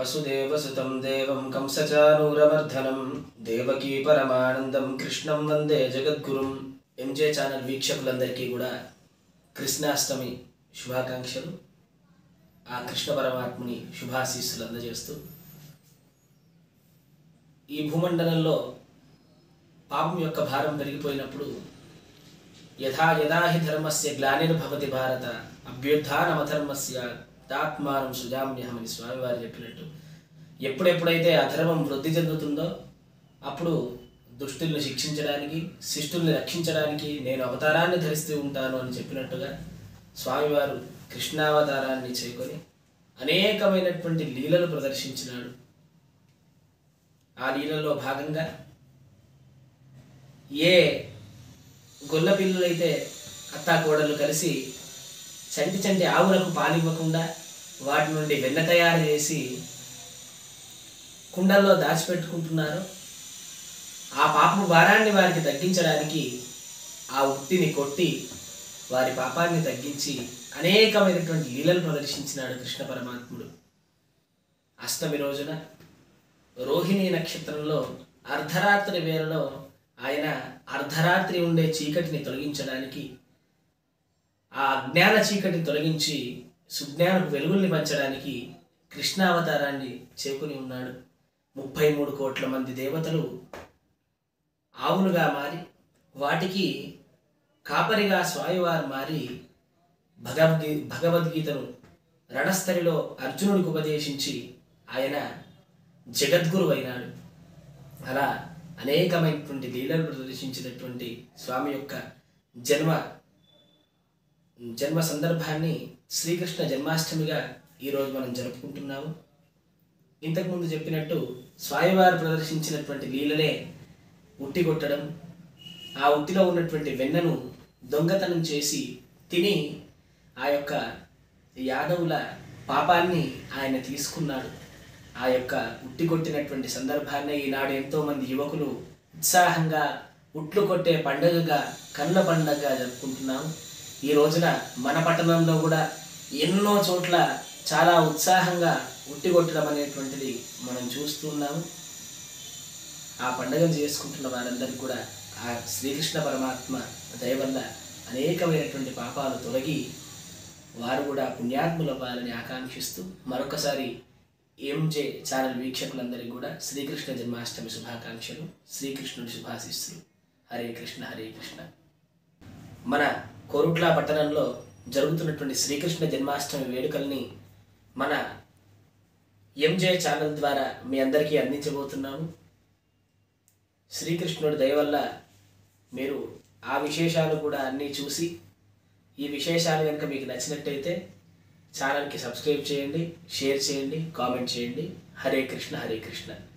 వసుదేవసుతం దేవం కంసచానూరమర్ధనం దేవకీ పరమానందం కృష్ణం వందే జగద్గురుం ఎంజే ఛానల్ వీక్షకులందరికీ కూడా కృష్ణాష్టమి శుభాకాంక్షలు ఆ కృష్ణ పరమాత్ముని శుభాశీస్సులు అందజేస్తూ ఈ భూమండలంలో పాపం యొక్క భారం పెరిగిపోయినప్పుడు యథా యథా హి ధర్మస్య గ్లానిర్భవతి భారత అభ్యుత్నమధర్మస్య తాత్మానం సృజామ్యహమని స్వామివారు చెప్పినట్టు ఎప్పుడెప్పుడైతే అధర్మం వృద్ధి చెందుతుందో అప్పుడు దుష్టుల్ని శిక్షించడానికి శిష్టుల్ని రక్షించడానికి నేను అవతారాన్ని ధరిస్తూ ఉంటాను అని చెప్పినట్టుగా స్వామివారు కృష్ణావతారాన్ని చేకొని అనేకమైనటువంటి లీలలు ప్రదర్శించినాడు ఆ లీలలో భాగంగా ఏ గొల్ల పిల్లలైతే అత్తా కోడలు కలిసి చంటి చంటి ఆవులకు పాలివ్వకుండా వాటి నుండి వెన్న తయారు చేసి కుండల్లో దాచిపెట్టుకుంటున్నారో ఆ పాపపు భారాన్ని వారికి తగ్గించడానికి ఆ ఉత్తిని కొట్టి వారి పాపాన్ని తగ్గించి అనేకమైనటువంటి లీలలు ప్రదర్శించినాడు కృష్ణ పరమాత్ముడు అష్టమి రోజున రోహిణి నక్షత్రంలో అర్ధరాత్రి వేళలో ఆయన అర్ధరాత్రి ఉండే చీకటిని తొలగించడానికి ఆ అజ్ఞాన చీకటిని తొలగించి సుజ్ఞానపు వెలుగుల్ని పంచడానికి కృష్ణావతారాన్ని చేకుని ఉన్నాడు ముప్పై మూడు కోట్ల మంది దేవతలు ఆవులుగా మారి వాటికి కాపరిగా స్వామివారు మారి భగవద్గీ భగవద్గీతను రణస్థలిలో అర్జునుడికి ఉపదేశించి ఆయన జగద్గురు అయినాడు అలా అనేకమైనటువంటి లీలలు ప్రదర్శించినటువంటి స్వామి యొక్క జన్మ జన్మ సందర్భాన్ని శ్రీకృష్ణ జన్మాష్టమిగా ఈరోజు మనం జరుపుకుంటున్నాము ఇంతకుముందు చెప్పినట్టు స్వామివారు ప్రదర్శించినటువంటి లీలనే ఉట్టి కొట్టడం ఆ ఉట్టిలో ఉన్నటువంటి వెన్నను దొంగతనం చేసి తిని ఆ యొక్క యాదవుల పాపాన్ని ఆయన తీసుకున్నాడు ఆ యొక్క ఉట్టి కొట్టినటువంటి సందర్భాన్ని ఈనాడు ఎంతో మంది యువకులు ఉత్సాహంగా ఉట్లు కొట్టే పండుగగా కళ్ళ పండుగగా జరుపుకుంటున్నాము ఈ రోజున మన పట్టణంలో కూడా ఎన్నో చోట్ల చాలా ఉత్సాహంగా ఉట్టి కొట్టడం అనేటువంటిది మనం చూస్తున్నాము ఆ పండుగను చేసుకుంటున్న వారందరికీ కూడా ఆ శ్రీకృష్ణ పరమాత్మ దయ వల్ల అనేకమైనటువంటి పాపాలు తొలగి వారు కూడా పుణ్యాత్ములు అవ్వాలని ఆకాంక్షిస్తూ మరొకసారి ఎంజే ఛానల్ వీక్షకులందరికీ కూడా శ్రీకృష్ణ జన్మాష్టమి శుభాకాంక్షలు శ్రీకృష్ణుడి శుభాశిస్సులు హరే కృష్ణ హరే కృష్ణ మన కోరుట్ల పట్టణంలో జరుగుతున్నటువంటి శ్రీకృష్ణ జన్మాష్టమి వేడుకల్ని మన ఎంజే ఛానల్ ద్వారా మీ అందరికీ అందించబోతున్నాము శ్రీకృష్ణుడి దయ వల్ల మీరు ఆ విశేషాలు కూడా అన్నీ చూసి ఈ విశేషాలు కనుక మీకు నచ్చినట్టయితే ఛానల్కి సబ్స్క్రైబ్ చేయండి షేర్ చేయండి కామెంట్ చేయండి హరే కృష్ణ హరే కృష్ణ